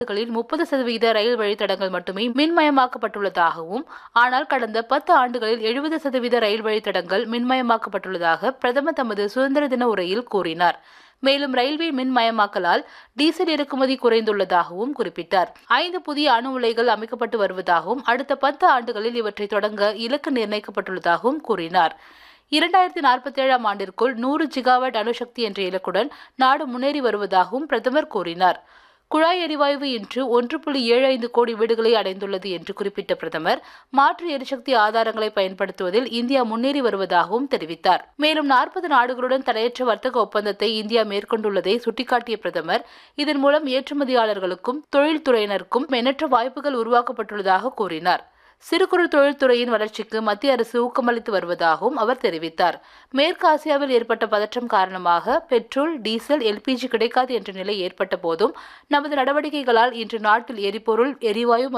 நாடுகளில் முப்பது சதவீத ரயில் வழித்தடங்கள் மட்டுமே மின்மயமாக்கப்பட்டுள்ளதாகவும் ஆனால் கடந்த பத்து ஆண்டுகளில் எழுபது சதவீத ரயில் வழித்தடங்கள் மின்மயமாக்கப்பட்டுள்ளதாக பிரதமர் தமது சுதந்திர தின உரையில் கூறினார் மேலும் ரயில்வே மின்மயமாக்கலால் டீசல் இறக்குமதி குறைந்துள்ளதாகவும் குறிப்பிட்டார் ஐந்து புதிய அணு உலைகள் அமைக்கப்பட்டு வருவதாகவும் அடுத்த பத்து ஆண்டுகளில் இவற்றை தொடங்க இலக்கு நிர்ணயிக்கப்பட்டுள்ளதாகவும் கூறினார் இரண்டாயிரத்தி நாற்பத்தி ஏழாம் ஆண்டிற்குள் நூறு ஜிகாவாட் அணுசக்தி என்ற இலக்குடன் நாடு முன்னேறி வருவதாகவும் பிரதமர் கூறினார் குழாய் எரிவாயு இன்று ஒன்று புள்ளி ஏழு ஐந்து கோடி வீடுகளை அடைந்துள்ளது என்று குறிப்பிட்ட பிரதமர் மாற்று எரிசக்தி ஆதாரங்களை பயன்படுத்துவதில் இந்தியா முன்னேறி வருவதாகவும் தெரிவித்தார் மேலும் நாற்பது நாடுகளுடன் தடையற்ற வர்த்தக ஒப்பந்தத்தை இந்தியா மேற்கொண்டுள்ளதை சுட்டிக்காட்டிய பிரதமர் இதன் மூலம் ஏற்றுமதியாளர்களுக்கும் தொழில்துறையினருக்கும் எண்ணற்ற வாய்ப்புகள் உருவாக்கப்பட்டுள்ளதாக கூறினார் சிறு குறு தொழில்துறையின் வளர்ச்சிக்கு மத்திய அரசு ஊக்கமளித்து வருவதாகவும் அவர் தெரிவித்தார் மேற்கு ஆசியாவில் ஏற்பட்ட பதற்றம் காரணமாக பெட்ரோல் டீசல் எல்பிஜி கிடைக்காது என்ற நிலை ஏற்பட்ட போதும் நமது நடவடிக்கைகளால் இன்று நாட்டில் எரிபொருள் எரிவாயு